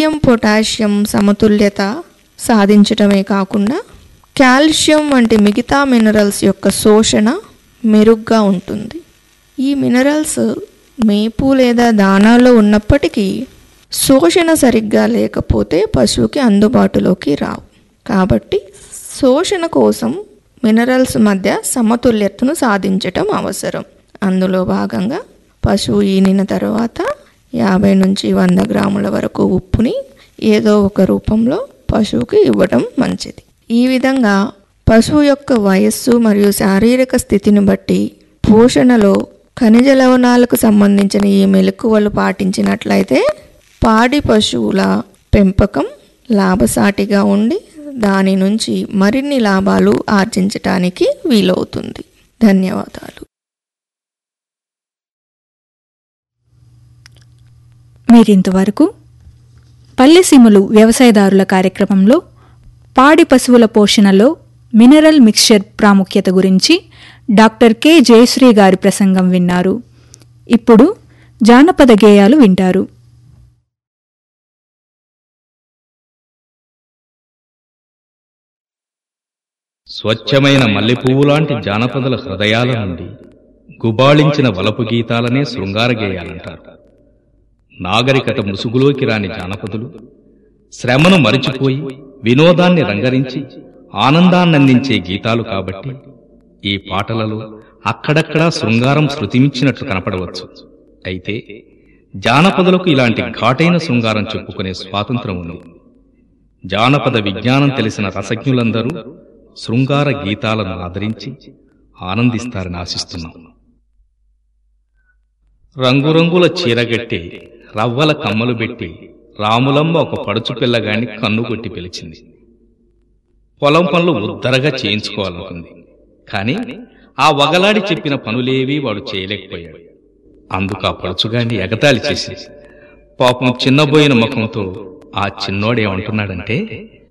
sodium potassium సమతుల్యత సాధించటమే కాకుండా calcium వంటి మిగతా మినరల్స్ యొక్క శోషణ మెరుగ్గా ఉంటుంది ఈ మినరల్స్ మేపు లేదా దానాల్లో ఉన్నప్పటికీ శోషణ సరిగ్గా లేకపోతే పశువుకి అందుబాటులోకి రావు కాబట్టి శోషణ కోసం మినరల్స్ మధ్య సమతుల్యతను సాధించటం అవసరం అందులో భాగంగా పశువు ఈనిన తర్వాత యాభై నుంచి వంద గ్రాముల వరకు ఉప్పుని ఏదో ఒక రూపంలో పశువుకి ఇవ్వటం మంచిది ఈ విధంగా పశువు యొక్క వయస్సు మరియు శారీరక స్థితిని బట్టి పోషణలో ఖనిజ లవణాలకు సంబంధించిన ఈ మెలకువలు పాటించినట్లయితే పాడి పశువుల పెంపకం లాభసాటిగా ఉండి దాని నుంచి మరిన్ని లాభాలు ఆర్జించటానికి వీలవుతుంది ధన్యవాదాలు మీరింతవరకు పల్లెసీమలు వ్యవసాయదారుల కార్యక్రమంలో పాడి పశువుల పోషణలో మినరల్ మిక్స్చర్ ప్రాముఖ్యత గురించి డాక్టర్ కె జయశ్రీ గారి ప్రసంగం విన్నారు ఇప్పుడు జానపద గేయాలు వింటారు స్వచ్ఛమైన మల్లెపువ్వులాంటి జానపదుల హృదయాల నుండి గుబాళించిన వలపు గీతాలనే శృంగార గేయాలంటారు నాగరికత ముసుగులోకి రాని జానపదులు శ్రమను మరిచిపోయి వినోదాన్ని రంగరించి ఆనందాన్నందించే గీతాలు కాబట్టి ఈ పాటలలో అక్కడక్కడా శృంగారం శృతిమిచ్చినట్లు కనపడవచ్చు అయితే జానపదులకు ఇలాంటి ఘాటైన శృంగారం చెప్పుకునే స్వాతంత్రం ఉంది జానపద విజ్ఞానం తెలిసిన రసజ్ఞులందరూ శృంగార గీతాలను ఆదరించి ఆనందిస్తారని ఆశిస్తున్నాం రంగురంగుల చీరగట్టి రవ్వల కమ్మలు పెట్టి రాములమ్మ ఒక పడుచు పిల్లగాన్ని కన్ను కొట్టి పిలిచింది పొలం పనులు ఉద్దరగా చేయించుకోవాలనుకుంది కాని ఆ వగలాడి చెప్పిన పనులేవీ వాడు చేయలేకపోయాడు అందుకు ఆ పడుచుగాన్ని ఎగతాళి చేసి పాపం చిన్నబోయిన ముఖంతో ఆ చిన్నోడేమంటున్నాడంటే